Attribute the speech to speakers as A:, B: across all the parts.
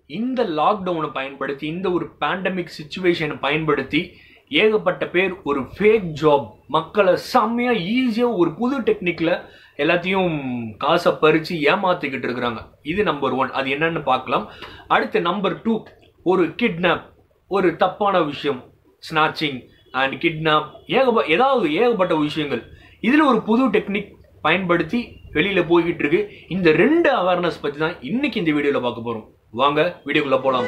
A: இந்த லாக்டவுனை பயன்படுத்தி இந்த ஒரு பேண்டமிக் சுச்சுவேஷனை பயன்படுத்தி ஏகப்பட்ட பேர் ஒரு ஃபேக் ஜாப் மக்களை செம்மையா ஈஸியா ஒரு புது டெக்னிக்ல எல்லாத்தையும் காசை பறிச்சு ஏமாத்திக்கிட்டு இருக்கிறாங்க இது நம்பர் ஒன் அது என்னன்னு பார்க்கலாம் அடுத்து நம்பர் டூ ஒரு கிட்னாப் ஒரு தப்பான விஷயம் ஸ்னாச்சிங் அண்ட் கிட்னாப் ஏகப்ப ஏதாவது ஏகப்பட்ட விஷயங்கள் இதுல ஒரு புது டெக்னிக் பயன்படுத்தி வெளியில போய்கிட்டு இருக்கு இந்த ரெண்டு அவேர்னஸ் பத்தி தான் இன்னைக்கு இந்த வீடியோல பார்க்க போறோம் வாங்க வீடியோக்குள்ள போலாம்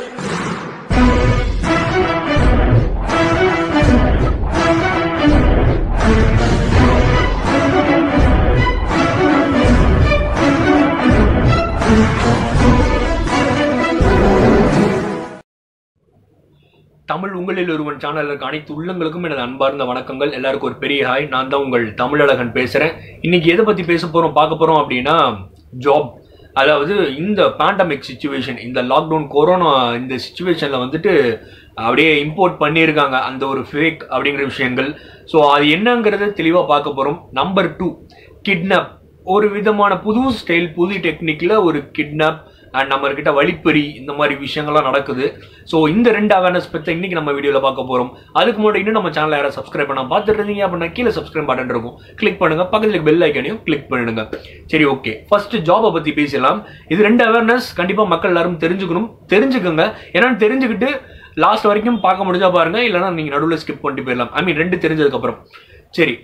A: தமிழ் உங்களில் ஒருவன் சேனலில் இருக்க அனைத்து உள்ளங்களுக்கும் எனது அன்பார்ந்த வணக்கங்கள் எல்லாருக்கும் ஒரு பெரிய ஹாய் நான் தான் உங்கள் தமிழழகன் பேசுறேன் இன்னைக்கு எதை பத்தி பேச போறோம் பார்க்க போறோம் அப்படின்னா ஜாப் அதாவது இந்த பேண்டமிக் சுச்சுவேஷன் இந்த லாக்டவுன் கொரோனா இந்த சுச்சுவேஷன்ல வந்துட்டு அப்படியே இம்போர்ட் பண்ணியிருக்காங்க அந்த ஒரு ஃபேக் அப்படிங்கிற விஷயங்கள் ஸோ அது என்னங்கிறத தெளிவாக பார்க்க போறோம் நம்பர் டூ கிட்னாப் ஒரு விதமான புது ஸ்டைல் புது டெக்னிக்ல ஒரு கிட்னாப் அண்ட் நம்ம கிட்ட வழிப்பறி இந்த மாதிரி விஷயங்கள்லாம் நடக்குது ஸோ இந்த ரெண்டு அவேர்னஸ் பற்றி இன்னைக்கு நம்ம வீடியோவில் பார்க்க போகிறோம் அதுக்கு முன்னாடி இன்னும் நம்ம சேனலை யாராவது சப்ஸ்கிரைப் பண்ண பார்த்துட்டு இருந்தீங்க அப்படின்னா கீழே சப்ஸ்கிரைப் பட்டன் இருக்கும் கிளிக் பண்ணுங்க பக்கத்தில் பெல் ஐக்கனையும் கிளிக் பண்ணிடுங்க சரி ஓகே ஃபர்ஸ்ட் ஜாபை பற்றி பேசலாம் இது ரெண்டு அவேர்னஸ் கண்டிப்பாக மக்கள் எல்லாரும் தெரிஞ்சுக்கணும் தெரிஞ்சுக்கோங்க என்னன்னு தெரிஞ்சுக்கிட்டு லாஸ்ட் வரைக்கும் பார்க்க முடிஞ்சா பாருங்க இல்லைன்னா நீங்கள் நடுவில் ஸ்கிப் பண்ணிட்டு போயிடலாம் ஐ மீன் ரெண்டு தெரிஞ்சதுக்கப்புறம் சரி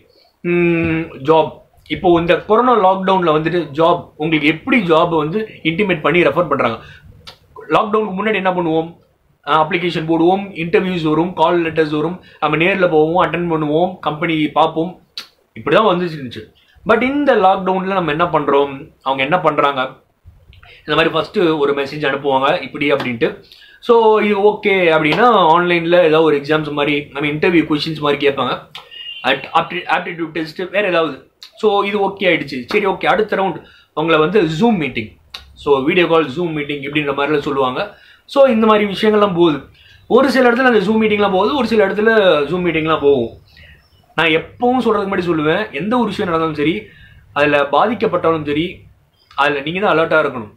A: ஜாப் இப்போ இந்த கொரோனா லாக்டவுன்ல வந்துட்டு ஜாப் உங்களுக்கு எப்படி ஜாப் வந்து இன்டிமேட் பண்ணி ரெஃபர் பண்றாங்க லாக்டவுனுக்கு முன்னாடி என்ன பண்ணுவோம் அப்ளிகேஷன் போடுவோம் இன்டர்வியூஸ் வரும் கால் லெட்டர்ஸ் வரும் நம்ம நேரில் போவோம் அட்டன் பண்ணுவோம் கம்பெனி பார்ப்போம் இப்படிதான் வந்துச்சு இருந்துச்சு பட் இந்த லாக்டவுன்ல நம்ம என்ன பண்றோம் அவங்க என்ன பண்றாங்க இந்த மாதிரி ஃபர்ஸ்ட் ஒரு மெசேஜ் அனுப்புவாங்க இப்படி அப்படின்ட்டு ஸோ இது ஓகே அப்படின்னா ஆன்லைனில் ஏதாவது ஒரு எக்ஸாம்ஸ் மாதிரி நம்ம இன்டர்வியூ கொஷின்ஸ் மாதிரி கேட்பாங்க ஆப்டிடியூட் டெஸ்ட் வேற ஏதாவது ஸோ இது ஓகே ஆயிடுச்சு சரி ஓகே அடுத்த ரவுண்ட் உங்களை வந்து Zoom meeting so video call Zoom meeting இப்படின்ற மாதிரிலாம் சொல்லுவாங்க ஸோ இந்த மாதிரி விஷயங்கள்லாம் போகுது ஒரு சில இடத்துல அந்த ஜூம் மீட்டிங்லாம் போகுது ஒரு சில இடத்துல ஜூம் மீட்டிங்லாம் போகும் நான் எப்பவும் சொல்கிறதுக்கு முன்னாடி சொல்லுவேன் எந்த ஒரு விஷயம் நடந்தாலும் சரி அதில் பாதிக்கப்பட்டாலும் சரி அதில் நீங்கள் தான் அலர்ட்டாக இருக்கணும்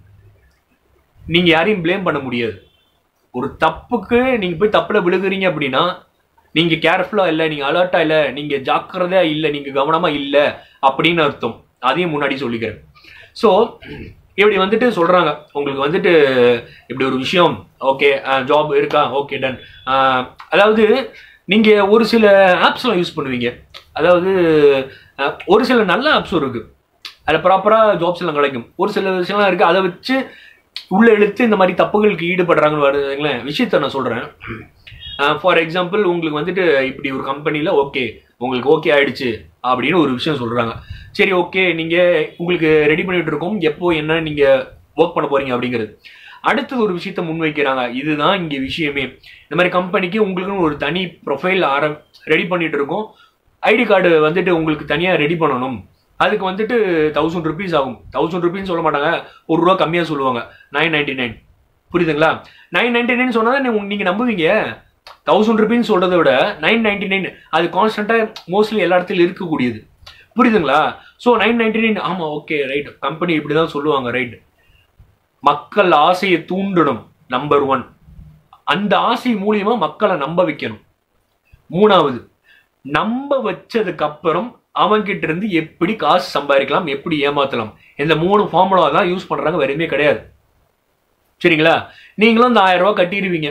A: நீங்கள் யாரையும் ப்ளேம் பண்ண முடியாது ஒரு தப்புக்கு நீங்கள் போய் தப்பில் விழுகுறீங்க அப்படின்னா நீங்கள் கேர்ஃபுல்லாக இல்லை நீங்கள் அலர்ட்டாக இல்லை நீங்கள் ஜாக்கிரதையாக இல்லை நீங்கள் கவனமாக இல்லை அப்படின்னு அர்த்தம் அதையும் முன்னாடி சொல்லிக்கிறேன் ஸோ இப்படி வந்துட்டு சொல்கிறாங்க உங்களுக்கு வந்துட்டு இப்படி ஒரு விஷயம் ஓகே ஜாப் இருக்கா ஓகே டன் அதாவது நீங்கள் ஒரு சில ஆப்ஸ்லாம் யூஸ் பண்ணுவீங்க அதாவது அஹ், ஒரு சில நல்ல ஆப்ஸும் இருக்குது அதில் ப்ராப்பராக ஜாப்ஸ் எல்லாம் கிடைக்கும் ஒரு சில விஷயம்லாம் இருக்குது அதை வச்சு உள்ள இழுத்து இந்த மாதிரி தப்புகளுக்கு ஈடுபடுறாங்கன்னு வருதுங்களேன் விஷயத்த நான் சொல்கிறேன் ஃபார் எக்ஸாம்பிள் உங்களுக்கு வந்துட்டு இப்படி ஒரு கம்பெனியில் ஓகே உங்களுக்கு ஓகே ஆயிடுச்சு அப்படின்னு ஒரு விஷயம் சொல்கிறாங்க சரி ஓகே நீங்கள் உங்களுக்கு ரெடி பண்ணிட்டு இருக்கோம் எப்போ என்ன நீங்கள் ஒர்க் பண்ண போறீங்க அப்படிங்கிறது அடுத்தது ஒரு விஷயத்த முன்வைக்கிறாங்க இதுதான் இங்கே விஷயமே இந்த மாதிரி கம்பெனிக்கு உங்களுக்குன்னு ஒரு தனி ப்ரொஃபைல் ஆர ரெடி பண்ணிட்டு இருக்கோம் ஐடி கார்டு வந்துட்டு உங்களுக்கு தனியாக ரெடி பண்ணணும் அதுக்கு வந்துட்டு தௌசண்ட் ருபீஸ் ஆகும் தௌசண்ட் ருபீஸ் சொல்ல மாட்டாங்க ஒரு ரூபா கம்மியாக சொல்லுவாங்க நைன் நைன்டி நைன் புரியுதுங்களா நைன் நைன்டி நைன் சொன்னால் நீங்கள் நம்புவீங்க தௌசண்ட் ருபீஸ் சொல்றதை விட நைன் நைன்டி நைன் அது கான்ஸ்டன்ட்டாக மோஸ்ட்லி எல்லா இடத்துலையும் இருக்கக்கூடியது புரியுதுங்களா ஸோ நைன் நைன்டி நைன் ஆமாம் ஓகே ரைட் கம்பெனி இப்படி தான் சொல்லுவாங்க ரைட் மக்கள் ஆசையை தூண்டணும் நம்பர் ஒன் அந்த ஆசை மூலியமா மக்களை நம்ப வைக்கணும் மூணாவது நம்ப வச்சதுக்கு அப்புறம் அவன்கிட்ட இருந்து எப்படி காசு சம்பாதிக்கலாம் எப்படி ஏமாத்தலாம் இந்த மூணு ஃபார்முலா தான் யூஸ் பண்றாங்க வேற எதுவுமே கிடையாது சரிங்களா நீங்களும் இந்த ஆயிரம் ரூபாய் கட்டிடுவீங்க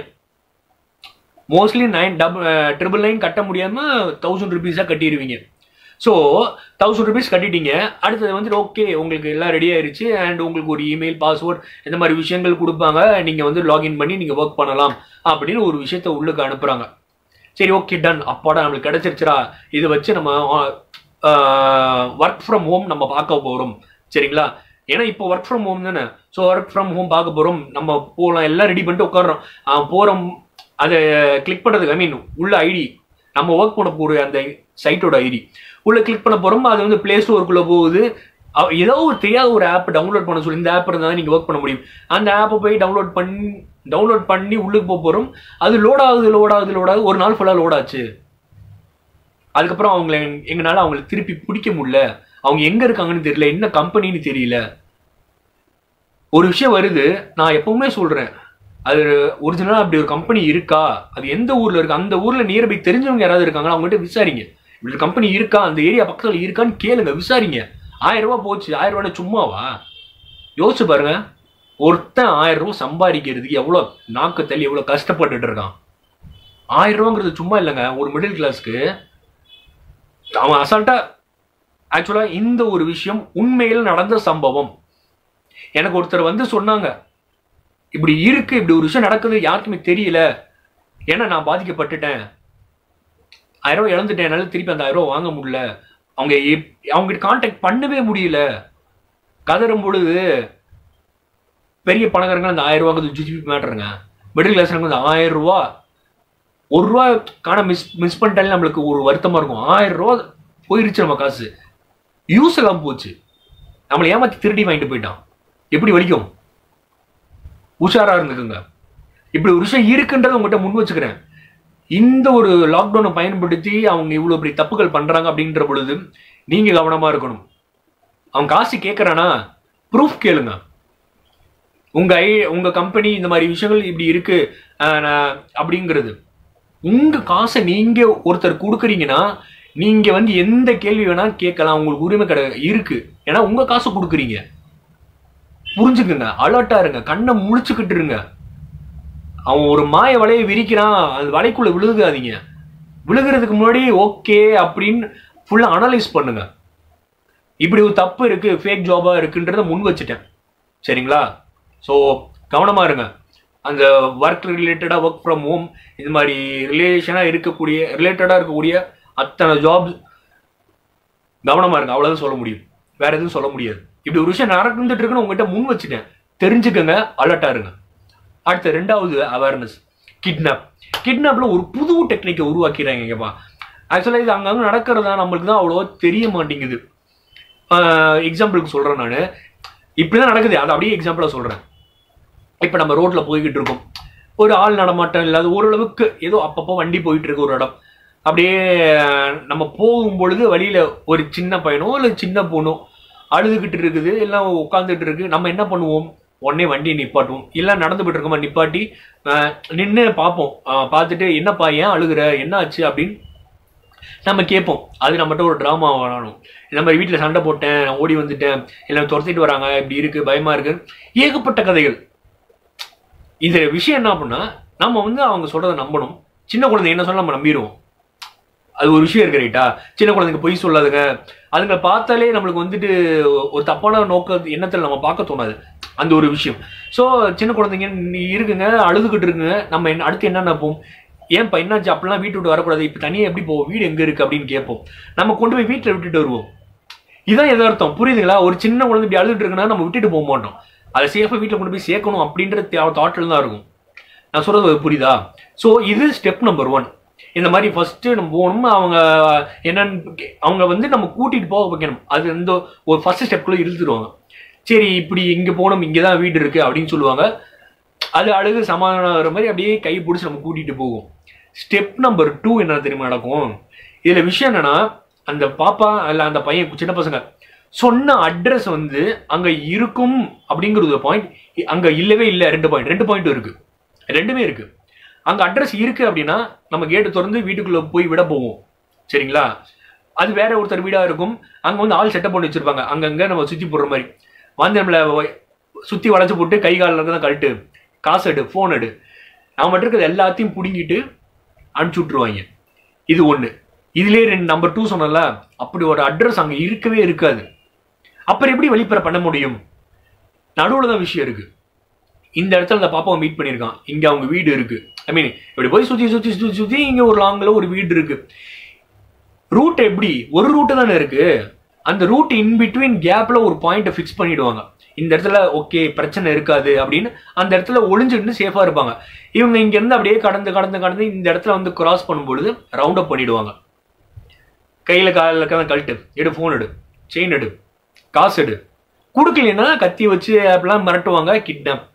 A: mostly nine double triple nine கட்ட முடியாம தௌசண்ட் ருபீஸாக கட்டிடுவீங்க ஸோ தௌசண்ட் ருபீஸ் கட்டிட்டீங்க அடுத்தது வந்துட்டு ஓகே உங்களுக்கு எல்லாம் ரெடி ஆயிருச்சு அண்ட் உங்களுக்கு ஒரு இமெயில் பாஸ்வேர்ட் இந்த மாதிரி விஷயங்கள் கொடுப்பாங்க நீங்கள் வந்து லாகின் பண்ணி நீங்கள் ஒர்க் பண்ணலாம் அப்படின்னு ஒரு விஷயத்த உள்ளுக்கு அனுப்புகிறாங்க சரி ஓகே டன் அப்பாடா நம்மளுக்கு கிடைச்சிருச்சுடா இதை வச்சு நம்ம ஒர்க் ஃப்ரம் ஹோம் நம்ம பார்க்க போகிறோம் சரிங்களா ஏன்னா இப்போ ஒர்க் ஃப்ரம் ஹோம் தானே ஸோ ஒர்க் ஃப்ரம் ஹோம் பார்க்க போகிறோம் நம்ம போகலாம் எல்லாம் ரெடி பண்ணிட்டு உட்காடுறோம் போகிறோம் அதை கிளிக் பண்ணுறதுக்கு ஐ மீன் உள்ள ஐடி நம்ம ஒர்க் பண்ண போகிற அந்த சைட்டோட ஐடி உள்ள கிளிக் பண்ண போகிறோம் அது வந்து ப்ளே ஸ்டோருக்குள்ளே போகுது அவ- ஏதோ ஒரு தெரியாத ஒரு ஆப் டவுன்லோட் பண்ண சொல்லி இந்த ஆப் இருந்தால் நீங்கள் ஒர்க் பண்ண முடியும் அந்த ஆப்பை போய் டவுன்லோட் பண்ணி டவுன்லோட் பண்ணி உள்ளுக்கு போக போகிறோம் அது லோட் ஆகுது லோட் ஆகுது லோட் ஆகுது ஒரு நாள் ஃபுல்லாக லோட் ஆச்சு அதுக்கப்புறம் அவங்கள எங்க- எங்கனால அவங்கள திருப்பி பிடிக்க முடியல அவங்க எங்க இருக்காங்கன்னு தெரியல என்ன கம்பெனின்னு தெரியல ஒரு விஷயம் வருது நான் எப்பவுமே சொல்றேன் அது ஒரிஜினலா அப்படி ஒரு கம்பெனி இருக்கா அது எந்த ஊர்ல இருக்கு அந்த ஊர்ல நியர்பை தெரிஞ்சவங்க யாராவது இருக்காங்களா அவங்ககிட்ட விசாரிங்க இப்படி கம்பெனி இருக்கா அந்த ஏரியா பக்கத்துல இருக்கான்னு கேளுங்க விசாரிங்க ஆயிரம் ரூபாய் போச்சு ஆயிரம் ரூபாய் சும்மாவா யோசிச்சு பாருங்க ஒருத்தன் ஆயிரம் ரூபாய் சம்பாதிக்கிறதுக்கு எவ்வளவு நாக்கு தள்ளி எவ்வளவு கஷ்டப்பட்டுட்டு இருக்கான் ஆயிரம் ரூபாங்கிறது சும்மா இல்லைங்க ஒரு மிடில் கிளாஸ்க்கு அவன் அசால்ட்டா ஆக்சுவலா இந்த ஒரு விஷயம் உண்மையில் நடந்த சம்பவம் எனக்கு ஒருத்தர் வந்து சொன்னாங்க இப்படி இருக்கு இப்படி ஒரு விஷயம் நடக்குது யாருக்குமே தெரியல ஏன்னா நான் பாதிக்கப்பட்டுட்டேன் ஆயிரம் ரூபாய் இழந்துட்டேன் என்னால திருப்பி அந்த ஆயிரம் ரூபாய் வாங்க முடியல அவங்க எப்- அவங்ககிட்ட கான்டாக்ட் பண்ணவே முடியல கதறும் பொழுது பெரிய பணக்காரங்க அந்த ஆயிரம் ரூபாய்க்கு ஜிஜிபி மேட்டருங்க மிடில் கிளாஸ் அந்த ஆயிரம் ரூபா ஒரு ரூபா காண மிஸ் மிஸ் பண்ணிட்டாலே நம்மளுக்கு ஒரு வருத்தமா இருக்கும் ஆயிரம் ரூபா போயிருச்சு நம்ம காசு யூஸ் எல்லாம் போச்சு நம்மளை ஏமாத்தி திருடி வாங்கிட்டு போயிட்டான் எப்படி வலிக்கும் உஷாரா இருந்துக்குங்க இப்படி ஒரு விஷயம் இருக்குன்றதை உங்கள்கிட்ட முன் வச்சுக்கிறேன் இந்த ஒரு லாக்டவுனை பயன்படுத்தி அவங்க இவ்வளவு இப்படி தப்புகள் பண்றாங்க அப்படின்ற பொழுது நீங்க கவனமா இருக்கணும் அவன் காசு கேட்கறானா ப்ரூஃப் கேளுங்க உங்க ஐ உங்க கம்பெனி இந்த மாதிரி விஷயங்கள் இப்படி இருக்கு ஆஹ், நான் அப்படிங்கிறது உங்க காசை நீங்க ஒருத்தர் கொடுக்குறீங்கன்னா நீங்க வந்து எந்த கேள்வி வேணா கேட்கலாம் உங்களுக்கு உரிமை கடை இருக்கு ஏன்னா உங்க காசு கொடுக்குறீங்க புரிஞ்சுக்குங்க அலர்ட்டா இருங்க கண்ணை முழிச்சுக்கிட்டு இருங்க அவன் ஒரு மாய வலையை விரிக்கிறான் அந்த வலைக்குள்ள விழுகாதீங்க விழுகிறதுக்கு முன்னாடி ஓகே அப்படின்னு ஃபுல்லா அனலைஸ் பண்ணுங்க இப்படி ஒரு தப்பு இருக்கு ஃபேக் ஜாபா இருக்குன்றத முன் வச்சுட்டேன் சரிங்களா ஸோ கவனமா இருங்க அந்த ஒர்க் ரிலேட்டடா ஒர்க் ஃப்ரம் ஹோம் இது மாதிரி ரிலேஷனா இருக்கக்கூடிய ரிலேட்டடா இருக்கக்கூடிய அத்தனை ஜாப்ஸ் கவனமா இருங்க அவ்வளவுதான் சொல்ல முடியும் வேற எதுவும் சொல்ல முடியாது இப்படி ஒரு விஷயம் நடந்துட்டு இருக்குன்னு உங்ககிட்ட முன் வச்சுட்டேன் தெரிஞ்சுக்கங்க அலர்ட்டா இருங்க அடுத்த ரெண்டாவது அவேர்னஸ் கிட்னாப் கிட்னாப்ல ஒரு புது டெக்னிக்கை உருவாக்கிறாங்கப்பா ஆக்சுவலாக இது அங்கங்க நடக்கிறதா நம்மளுக்கு தான் அவ்வளோவா தெரிய மாட்டேங்குது எக்ஸாம்பிளுக்கு சொல்றேன் நான் இப்படிதான் நடக்குது அதை அப்படியே எக்ஸாம்பிளா சொல்றேன் இப்போ நம்ம ரோட்ல போய்கிட்டு இருக்கோம் ஒரு ஆள் நடமாட்டம் இல்லாத ஓரளவுக்கு ஏதோ அப்பப்போ வண்டி போயிட்டு இருக்கு ஒரு இடம் அப்படியே அஹ், நம்ம போகும் பொழுது வழியில ஒரு சின்ன பையனோ இல்லை சின்ன பொண்ணோ அழுதுகிட்டு இருக்குது எல்லாம் உட்காந்துட்டு இருக்கு நம்ம என்ன பண்ணுவோம் உடனே வண்டியை நிப்பாட்டுவோம் இல்லை நடந்து போயிட்டு இருக்கோமா நிப்பாட்டி நின்று பார்ப்போம் அஹ், பார்த்துட்டு என்னப்பா ஏன் அழுகுற என்ன ஆச்சு அப்படின்னு நம்ம கேட்போம் அது நம்மகிட்ட ஒரு ட்ராமா வரணும் இந்த மாதிரி வீட்டில் சண்டை போட்டேன் நான் ஓடி வந்துட்டேன் எல்லாம் துரத்திட்டு வராங்க இப்படி இருக்கு பயமா இருக்கு ஏகப்பட்ட கதைகள் இந்த விஷயம் என்ன அப்படின்னா நம்ம வந்து அவங்க சொல்றதை நம்பணும் சின்ன குழந்தை என்ன சொல்ல நம்ம நம்பிடுவோம் அது ஒரு விஷயம் இருக்கு ரைட்டா சின்ன குழந்தைங்க பொய் சொல்லாதுங்க அதுங்க பார்த்தாலே நம்மளுக்கு வந்துட்டு ஒரு தப்பான நோக்க எண்ணத்தில் நம்ம பார்க்க தோணாது அந்த ஒரு விஷயம் ஸோ சின்ன குழந்தைங்க நீ இருக்குங்க அழுதுகிட்டு இருக்குங்க நம்ம என்ன அடுத்து என்ன நினைப்போம் ஏன்பா என்னாச்சு அப்படிலாம் வீட்டு விட்டு வரக்கூடாது இப்போ தனியாக எப்படி போவோம் வீடு எங்கே இருக்கு அப்படின்னு கேட்போம் நம்ம கொண்டு போய் வீட்டில் விட்டுட்டு வருவோம் இதான் எதார்த்தம் புரியுதுங்களா ஒரு சின்ன குழந்தை இப்படி அழுதுட்டு இருக்குன்னா நம்ம விட்டுட்டு போக மாட்டோம் அதை சேஃபாக வீட்டில் கொண்டு போய் சேர்க்கணும் அப்படின்ற தாட்டில் தான் இருக்கும் நான் சொல்றது புரியுதா ஸோ இது ஸ்டெப் நம்பர் ஒன் இந்த மாதிரி ஃபர்ஸ்ட் நம்ம போகணும் அவங்க என்னன்னு கே- அவங்க வந்து நம்ம கூட்டிட்டு போக வைக்கணும் அது இந்த ஒரு ஃபர்ஸ்ட் ஸ்டெப்குள்ள இழுத்துருவாங்க சரி இப்படி இங்க போகணும் இங்கே தான் வீடு இருக்கு அப்படின்னு சொல்லுவாங்க அது அழகு சமாதானம் ஆகிற மாதிரி அப்படியே கை பிடிச்சி நம்ம கூட்டிட்டு போகும் ஸ்டெப் நம்பர் டூ என்ன தெரியுமா நடக்கும் இதுல விஷயம் என்னன்னா அந்த பாப்பா இல்ல அந்த பையன் சின்ன பசங்க சொன்ன அட்ரஸ் வந்து அங்க இருக்கும் அப்படிங்கிறது ஒரு பாயிண்ட் அங்க இல்லவே இல்லை ரெண்டு பாயிண்ட் ரெண்டு பாயிண்ட் இருக்கு ரெண்டுமே இருக்கு அங்க அட்ரஸ் இருக்கு அப்படின்னா நம்ம கேட்டு திறந்து வீட்டுக்குள்ள போய் விட போவோம் சரிங்களா அது வேற ஒருத்தர் வீடா இருக்கும் அங்க வந்து ஆள் செட்டப் பண்ணி வச்சிருப்பாங்க அங்கங்க நம்ம சுத்தி போடுற மாதிரி வந்து நம்மள வ- சுத்தி வளைச்சு போட்டு கை காலில் இருக்கிறத கழட்டு காசு எடு ஃபோன் எடு நான் மட்டும் இருக்கிறது எல்லாத்தையும் பிடுங்கிட்டு அனுப்பிச்சு விட்டுருவாங்க இது ஒண்ணு இதுலயே ரெண்டு நம்பர் டூ சொன்னல அப்படி ஒரு அட்ரஸ் அங்க இருக்கவே இருக்காது அப்புறம் எப்படி வெளிப்பற பண்ண முடியும் நடுவுல தான் விஷயம் இருக்கு இந்த இடத்துல அந்த பாப்பாவை மீட் பண்ணியிருக்கான் இங்க அவங்க வீடு இருக்கு ஐ மீன் இப்படி போய் சுத்தி சுத்தி சுத்தி சுத்தி இங்க ஒரு லாங்ல ஒரு வீடு இருக்கு ரூட் எப்படி ஒரு ரூட்டு தானே இருக்கு அந்த ரூட் இன் பிட்வீன் கேப்ல ஒரு பாயிண்ட்டை ஃபிக்ஸ் பண்ணிடுவாங்க இந்த இடத்துல ஓகே பிரச்சனை இருக்காது அப்படின்னு அந்த இடத்துல ஒளிஞ்சுட்டு சேஃபா இருப்பாங்க இவங்க இங்க இருந்து அப்படியே கடந்து கடந்து கடந்து இந்த இடத்துல வந்து கிராஸ் பண்ணும்பொழுது ரவுண்ட் அப் பண்ணிடுவாங்க கையில காலில் இருக்கிற கழட்டு எடு ஃபோன் எடு செயின் எடு காசு எடு கொடுக்கலன்னா கத்தி வச்சு அப்படிலாம் மிரட்டுவாங்க கிட்னாப்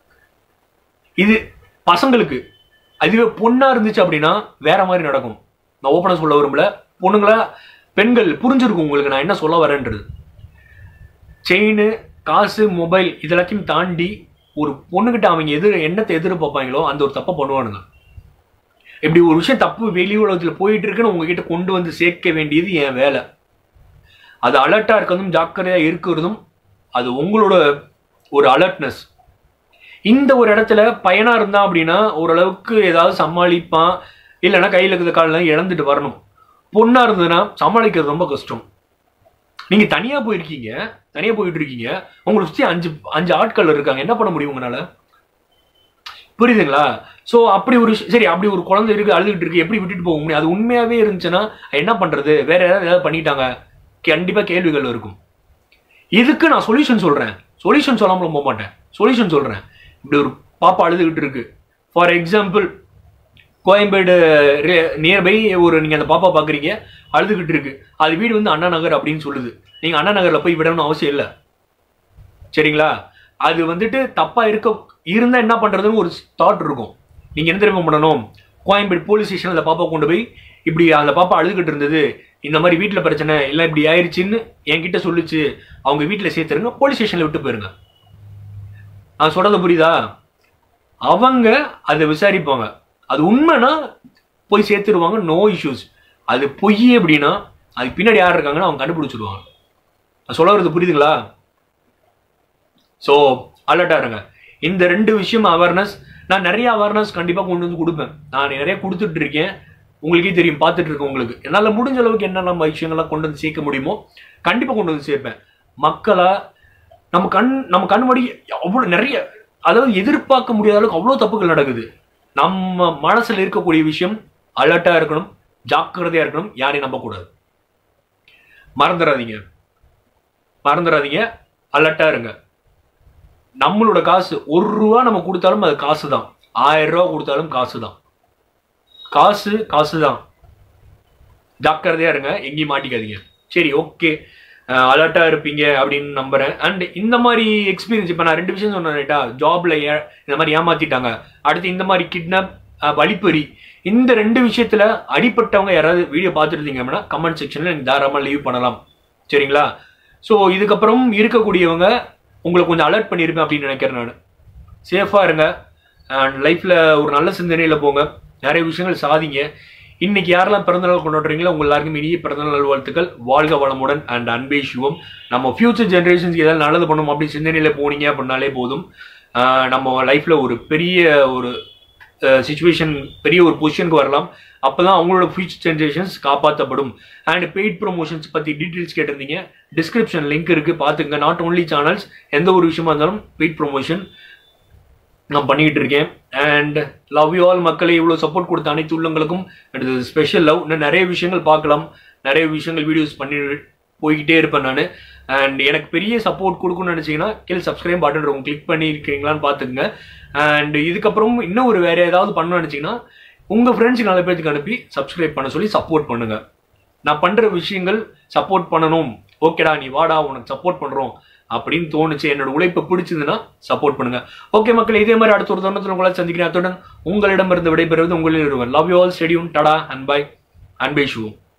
A: இது பசங்களுக்கு அதுவே பொண்ணா இருந்துச்சு அப்படின்னா வேற மாதிரி நடக்கும் நான் ஓப்பனா சொல்ல விரும்பல பொண்ணுங்களா பெண்கள் புரிஞ்சிருக்கும் உங்களுக்கு நான் என்ன சொல்ல வரேன்றது செயின் காசு மொபைல் இதெல்லாத்தையும் தாண்டி ஒரு பொண்ணுகிட்ட அவங்க எதிர் என்னத்தை எதிர்பார்ப்பாங்களோ அந்த ஒரு தப்பை பண்ணுவானுங்க இப்படி ஒரு விஷயம் தப்பு வெளி உலகத்துல போயிட்டு இருக்குன்னு உங்ககிட்ட கொண்டு வந்து சேர்க்க வேண்டியது என் வேலை அது அலர்ட்டா இருக்கிறதும் ஜாக்கிரதையா இருக்கிறதும் அது உங்களோட ஒரு அலர்ட்னஸ் இந்த ஒரு இடத்துல பையனா இருந்தான் அப்படின்னா ஓரளவுக்கு ஏதாவது சமாளிப்பான் இல்லைன்னா கையில் இருக்கிற காலெல்லாம் இழந்துட்டு வரணும் பொண்ணா இருந்ததுன்னா சமாளிக்கிறது ரொம்ப கஷ்டம் நீங்க தனியா போயிருக்கீங்க தனியா போயிட்டு இருக்கீங்க உங்களை சுத்தி அஞ்சு அஞ்சு ஆட்கள் இருக்காங்க என்ன பண்ண முடியும் உங்களால புரியுதுங்களா சோ அப்படி ஒரு விஷயம் சரி அப்படி ஒரு குழந்தை இருக்கு அழுதுகிட்டு இருக்கு எப்படி விட்டுட்டு போக முடியும் அது உண்மையாவே இருந்துச்சுன்னா என்ன பண்றது வேற யாராவது ஏதாவது பண்ணிட்டாங்க கண்டிப்பா கேள்விகள் இருக்கும் இதுக்கு நான் சொல்யூஷன் சொல்றேன் சொல்யூஷன் சொல்லாமல போக மாட்டேன் சொல்யூஷன் சொல்றேன் இப்படி ஒரு பாப்பா அழுதுகிட்டு இருக்கு ஃபார் எக்ஸாம்பிள் கோயம்பேடு நியர்பை ஒரு நீங்க அந்த பாப்பா பாக்குறீங்க அழுதுகிட்டு இருக்கு அது வீடு வந்து அண்ணா நகர் அப்படின்னு சொல்லுது நீங்க அண்ணா நகர்ல போய் விடணும்னு அவசியம் இல்லை சரிங்களா அது வந்துட்டு தப்பா இருக்க இருந்தா என்ன பண்றதுன்னு ஒரு தாட் இருக்கும் நீங்க என்ன தெரியுமா பண்ணணும் கோயம்பேடு போலீஸ் ஸ்டேஷன் அந்த பாப்பா கொண்டு போய் இப்படி அந்த பாப்பா அழுதுகிட்டு இருந்தது இந்த மாதிரி வீட்டில் பிரச்சனை இல்லை இப்படி ஆயிருச்சுன்னு என்கிட்ட சொல்லுச்சு அவங்க வீட்டில் சேர்த்துருங்க போலீஸ் ஸ்டேஷனில் விட்டு போயிருங்க நான் சொல்றது புரியுதா அவங்க அதை விசாரிப்பாங்க அது உண்மைனா போய் சேர்த்துருவாங்க நோ இஷ்யூஸ் அது பொய் அப்படின்னா அதுக்கு பின்னாடி யார் இருக்காங்கன்னு அவங்க கண்டுபிடிச்சிடுவாங்க நான் சொல்ல வரது புரியுதுங்களா ஸோ அலர்ட்டா இருங்க இந்த ரெண்டு விஷயம் அவேர்னஸ் நான் நிறைய அவேர்னஸ் கண்டிப்பாக கொண்டு வந்து கொடுப்பேன் நான் நிறைய கொடுத்துட்டு இருக்கேன் உங்களுக்கே தெரியும் பார்த்துட்டு இருக்கேன் உங்களுக்கு என்னால் முடிஞ்ச அளவுக்கு என்னென்ன விஷயங்கள்லாம் கொண்டு வந்து சேர்க்க முடியுமோ கண்டிப்பாக கொண்டு வந்து சேர்ப்பேன் மக்களை நம்ம கண் நம்ம கண் முன்னாடி அவ்வளோ நிறைய அதாவது எதிர்பார்க்க முடியாத அளவுக்கு அவ்வளோ தப்புகள் நடக்குது நம்ம மனசுல இருக்கக்கூடிய விஷயம் அலர்ட்டா இருக்கணும் ஜாக்கிரதையா இருக்கணும் யாரையும் நம்பக்கூடாது மறந்துடாதீங்க மறந்துடாதீங்க அலர்ட்டா இருங்க நம்மளோட காசு ஒரு ரூபா நம்ம கொடுத்தாலும் அது காசு தான் ஆயிரம் ரூபா கொடுத்தாலும் காசு தான் காசு காசு தான் ஜாக்கிரதையா இருங்க எங்கேயும் மாட்டிக்காதீங்க சரி ஓகே அலர்ட்டா இருப்பீங்க அப்படின்னு நம்புறேன் அண்ட் இந்த மாதிரி எக்ஸ்பீரியன்ஸ் இப்போ நான் ரெண்டு விஷயம் சொன்னேன் ரைட்டா ஜாப்ல இந்த மாதிரி ஏமாத்திட்டாங்க அடுத்து இந்த மாதிரி கிட்னாப் வழிப்பறி இந்த ரெண்டு விஷயத்துல அடிப்பட்டவங்க யாராவது வீடியோ பார்த்துருந்தீங்க அப்படின்னா கமெண்ட் செக்ஷன்ல நீங்க தாராளமாக லீவ் பண்ணலாம் சரிங்களா ஸோ இதுக்கப்புறம் இருக்கக்கூடியவங்க உங்களை கொஞ்சம் அலர்ட் பண்ணியிருப்பேன் அப்படின்னு நினைக்கிறேன் நான் சேஃபாக இருங்க அண்ட் லைஃப்பில் ஒரு நல்ல சிந்தனையில் போங்க நிறைய விஷயங்கள் சாதிங்க இன்னைக்கு யாரெல்லாம் பிறந்தநாள் கொண்டாடுறீங்களோ உங்க எல்லாருக்கும் இனிய பிறந்தநாள் நல்வாழ்த்துக்கள் வாழ்க வளமுடன் அண்ட் அன்பே சிவம் நம்ம ஃபியூச்சர் ஜென்ரேஷன்ஸ்க்கு ஏதாவது நல்லது பண்ணணும் அப்படி சிந்தனையில் போனீங்க அப்படின்னாலே போதும் ஆஹ் நம்ம லைஃப்ல ஒரு பெரிய ஒரு சுச்சுவேஷன் பெரிய ஒரு பொசிஷனுக்கு வரலாம் அப்பதான் அவங்களோட ஃபியூச்சர் ஜென்ரேஷன்ஸ் காப்பாற்றப்படும் அண்ட் பெய்ட் ப்ரொமோஷன்ஸ் பத்தி டீட்டெயில்ஸ் கேட்டிருந்தீங்க டிஸ்கிரிப்ஷன் லிங்க் இருக்கு பாத்துங்க நாட் ஓன்லி சேனல்ஸ் எந்த ஒரு விஷயமா இருந்தாலும் பெய்ட் ப்ரொமோஷன் நான் பண்ணிக்கிட்டு இருக்கேன் அண்ட் லவ் யூ ஆல் மக்களை இவ்வளோ சப்போர்ட் கொடுத்த அனைத்து உள்ளங்களுக்கும் இது ஸ்பெஷல் லவ் இன்னும் நிறைய விஷயங்கள் பார்க்கலாம் நிறைய விஷயங்கள் வீடியோஸ் பண்ணி போய்கிட்டே இருப்பேன் நான் அண்ட் எனக்கு பெரிய சப்போர்ட் கொடுக்கணும்னு நினச்சிங்கன்னா கீழே சப்ஸ்கிரைப் பட்டன் இருக்கும் கிளிக் பண்ணியிருக்கீங்களான்னு பார்த்துக்குங்க அண்ட் இதுக்கப்புறம் இன்னும் ஒரு வேற ஏதாவது பண்ணணும்னு நினச்சிங்கன்னா உங்கள் ஃப்ரெண்ட்ஸுக்கு நாலு பேருக்கு அனுப்பி சப்ஸ்கிரைப் பண்ண சொல்லி சப்போர்ட் பண்ணுங்க நான் பண்ணுற விஷயங்கள் சப்போர்ட் பண்ணணும் ஓகேடா நீ வாடா உனக்கு சப்போர்ட் பண்ணுறோம் அப்படின்னு தோணுச்சு என்னோட உழைப்பை பிடிச்சதுன்னா சப்போர்ட் பண்ணுங்க ஓகே மக்கள் இதே மாதிரி அடுத்த ஒரு தருணத்தில் உங்களை சந்திக்கிறேன் அத்துடன் உங்களிடமிருந்து விடைபெறுவது உங்களில் ஒருவன் love you all stay tuned tata and bye அன்பே ஷூ